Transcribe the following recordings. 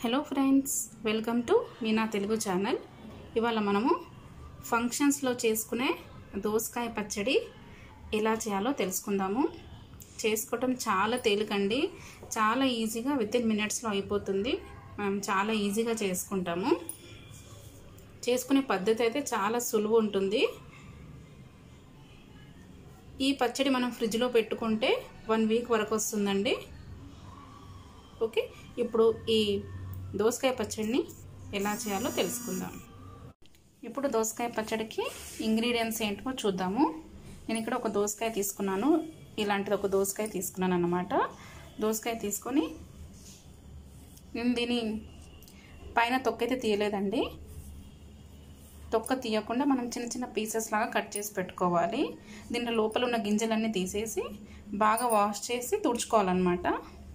hello friends welcome to Meena Telugu channel ఇవాళ మనము ఫంక్షన్స్లో చేసుకునే దోసకాయ పచ్చడి ఎలా చేయాలో తెలుసుకుందాము చేసుకోవటం చాలా తేలికండి చాలా ఈజీగా విత్ ఇన్ మినిట్స్లో అయిపోతుంది మనం చాలా ఈజీగా చేసుకుంటాము చేసుకునే పద్ధతి అయితే చాలా సులువు ఉంటుంది ఈ పచ్చడి మనం ఫ్రిడ్జ్లో పెట్టుకుంటే వన్ వీక్ వరకు వస్తుందండి ఓకే ఇప్పుడు ఈ దోసకాయ పచ్చడిని ఎలా చేయాలో తెలుసుకుందాం ఇప్పుడు దోసకాయ పచ్చడికి ఇంగ్రీడియంట్స్ ఏంటో చూద్దాము నేను ఇక్కడ ఒక దోసకాయ తీసుకున్నాను ఇలాంటిది ఒక దోసకాయ తీసుకున్నాను అన్నమాట దోసకాయ తీసుకొని నేను దీని పైన తొక్కైతే తీయలేదండి తొక్క తీయకుండా మనం చిన్న చిన్న పీసెస్ లాగా కట్ చేసి పెట్టుకోవాలి దీంట్లో లోపల ఉన్న గింజలన్నీ తీసేసి బాగా వాష్ చేసి తుడుచుకోవాలన్నమాట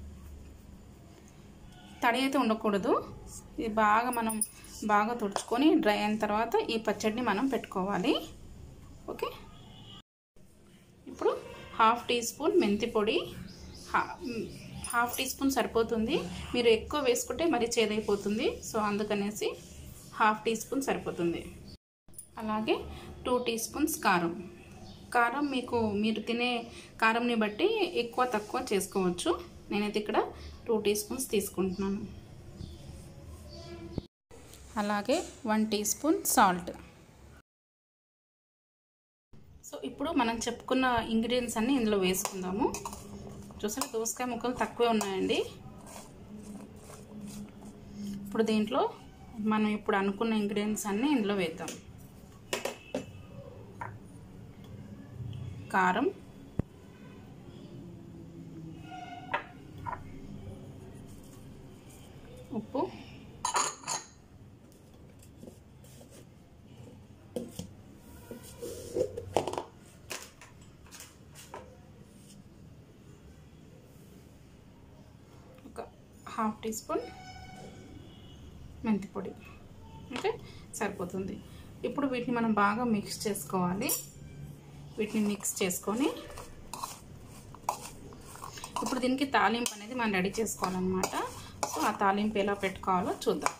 తడి అయితే ఉండకూడదు ఇది బాగా మనం బాగా తుడుచుకొని డ్రై అయిన తర్వాత ఈ పచ్చడిని మనం పెట్టుకోవాలి ఓకే ఇప్పుడు హాఫ్ టీ స్పూన్ మెంతి పొడి హాఫ్ టీ స్పూన్ సరిపోతుంది మీరు ఎక్కువ వేసుకుంటే మరీ చేదైపోతుంది సో అందుకనేసి హాఫ్ టీ స్పూన్ సరిపోతుంది అలాగే టూ టీ స్పూన్స్ కారం కారం మీకు మీరు తినే కారంని బట్టి ఎక్కువ తక్కువ చేసుకోవచ్చు నేనైతే ఇక్కడ టూ టీ స్పూన్స్ తీసుకుంటున్నాను అలాగే one teaspoon salt so ఇప్పుడు మనం చెప్పుకున్న ఇంగ్రీడియంట్స్ అన్నీ ఇందులో వేసుకుందాము చూసారా దోసకాయ ముక్కలు తక్కువే ఉన్నాయండి ఇప్పుడు దీంట్లో మనం ఇప్పుడు అనుకున్న ఇంగ్రీడియంట్స్ అన్నీ ఇందులో వేద్దాం కారం ఉప్పు ఒక హాఫ్ టీ స్పూన్ మెంతి పొడి ఓకే సరిపోతుంది ఇప్పుడు వీటిని మనం బాగా మిక్స్ చేసుకోవాలి వీటిని మిక్స్ చేసుకొని ఇప్పుడు దీనికి తాలింపు అనేది మనం రెడీ చేసుకోవాలన్నమాట సో ఆ తాలింపు ఎలా పెట్టుకోవాలో చూద్దాం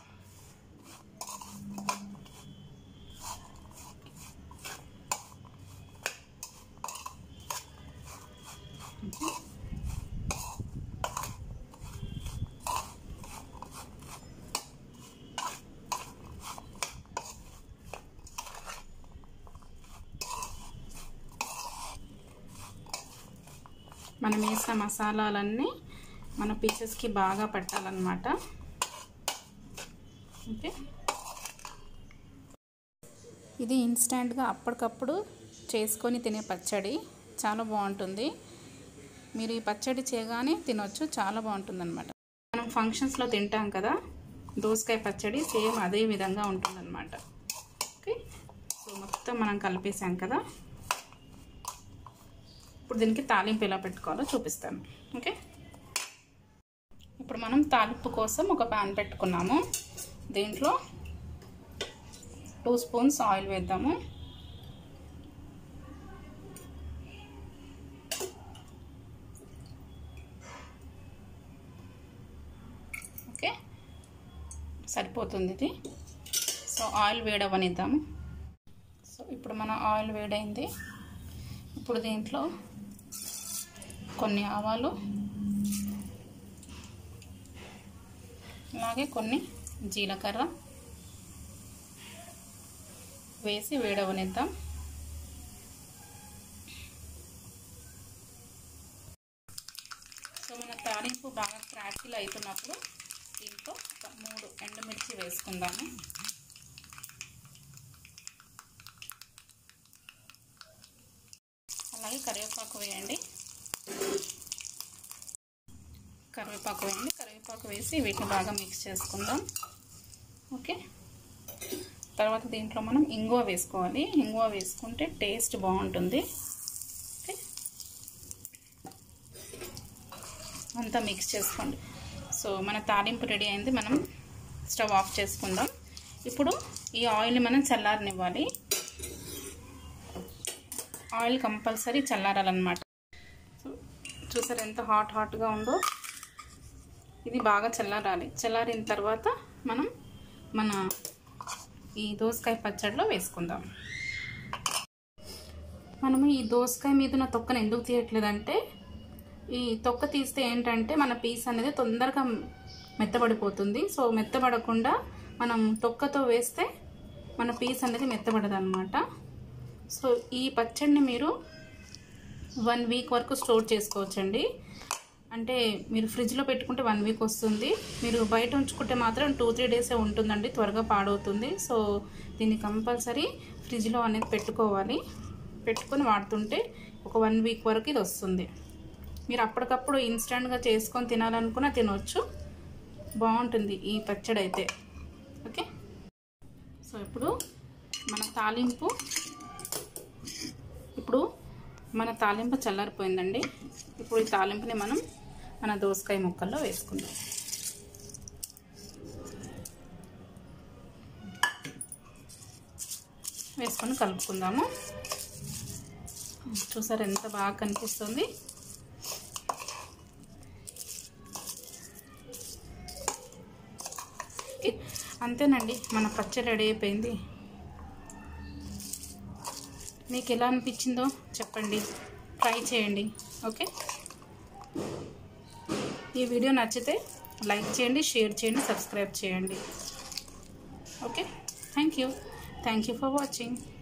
మనం వేసిన మసాలాలన్నీ మన పీసెస్కి బాగా పట్టాలన్నమాట ఓకే ఇది ఇన్స్టెంట్గా అప్పటికప్పుడు చేసుకొని తినే పచ్చడి చాలా బాగుంటుంది మీరు ఈ పచ్చడి చేయగానే తినొచ్చు చాలా బాగుంటుంది అనమాట మనం ఫంక్షన్స్లో తింటాం కదా దోసకాయ పచ్చడి సేమ్ అదే విధంగా ఉంటుందన్నమాట ఓకే సో మొత్తం మనం కలిపేసాం కదా ఇప్పుడు దీనికి తాలింపు ఎలా పెట్టుకోవాలో చూపిస్తాను ఓకే ఇప్పుడు మనం తాలింపు కోసం ఒక ప్యాన్ పెట్టుకున్నాము దీంట్లో టూ స్పూన్స్ ఆయిల్ వేద్దాము ఓకే సరిపోతుంది ఇది సో ఆయిల్ వేడవనిద్దాము సో ఇప్పుడు మన ఆయిల్ వేడైంది ఇప్పుడు దీంట్లో కొన్ని ఆవాలు అలాగే కొన్ని జీలకర్ర వేసి వేడవనిద్దాం సో మన తాలింపు బాగా క్రాకిల్ అవుతున్నప్పుడు దీంట్లో ఒక మూడు ఎండుమిర్చి వేసుకుందాము అలాగే కరివేపాకు వేయండి కరివేపాకు వేయండి కరివేపాకు వేసి వీటిని బాగా మిక్స్ చేసుకుందాం ఓకే తర్వాత దీంట్లో మనం ఇంగువ వేసుకోవాలి ఇంగువ వేసుకుంటే టేస్ట్ బాగుంటుంది ఓకే అంతా మిక్స్ చేసుకోండి సో మన తాలింపు రెడీ అయింది మనం స్టవ్ ఆఫ్ చేసుకుందాం ఇప్పుడు ఈ ఆయిల్ని మనం చల్లారనివ్వాలి ఆయిల్ కంపల్సరీ చల్లారాలన్నమాట చూసారు ఎంత హాట్ హాట్గా ఉందో ఇది బాగా చల్లారాలి చల్లారిన తర్వాత మనం మన ఈ దోసకాయ పచ్చడిలో వేసుకుందాం మనము ఈ దోసకాయ మీద ఉన్న తొక్కను ఎందుకు తీయట్లేదంటే ఈ తొక్క తీస్తే ఏంటంటే మన పీస్ అనేది తొందరగా మెత్తబడిపోతుంది సో మెత్తబడకుండా మనం తొక్కతో వేస్తే మన పీస్ అనేది మెత్తబడదు అనమాట సో ఈ పచ్చడిని మీరు వన్ వీక్ వరకు స్టోర్ చేసుకోవచ్చండి అంటే మీరు ఫ్రిడ్జ్లో పెట్టుకుంటే వన్ వీక్ వస్తుంది మీరు బయట ఉంచుకుంటే మాత్రం టూ త్రీ డేసే ఉంటుందండి త్వరగా పాడవుతుంది సో దీన్ని కంపల్సరీ ఫ్రిడ్జ్లో అనేది పెట్టుకోవాలి పెట్టుకొని వాడుతుంటే ఒక వన్ వీక్ వరకు ఇది వస్తుంది మీరు అప్పటికప్పుడు ఇన్స్టెంట్గా చేసుకొని తినాలనుకున్నా తినవచ్చు బాగుంటుంది ఈ పచ్చడి అయితే ఓకే సో ఇప్పుడు మన తాలింపు ఇప్పుడు మన తాలింపు చల్లారిపోయిందండి ఇప్పుడు ఈ తాలింపుని మనం మన దోసకాయ ముక్కల్లో వేసుకుందాం వేసుకొని కలుపుకుందాము చూసారు ఎంత బాగా కనిపిస్తుంది అంతేనండి మన పచ్చడి రెడీ అయిపోయింది మీకు ఎలా అనిపించిందో చెప్పండి ట్రై చేయండి ఓకే ఈ వీడియో నచ్చితే లైక్ చేయండి షేర్ చేయండి సబ్స్క్రైబ్ చేయండి okay thank you thank you for watching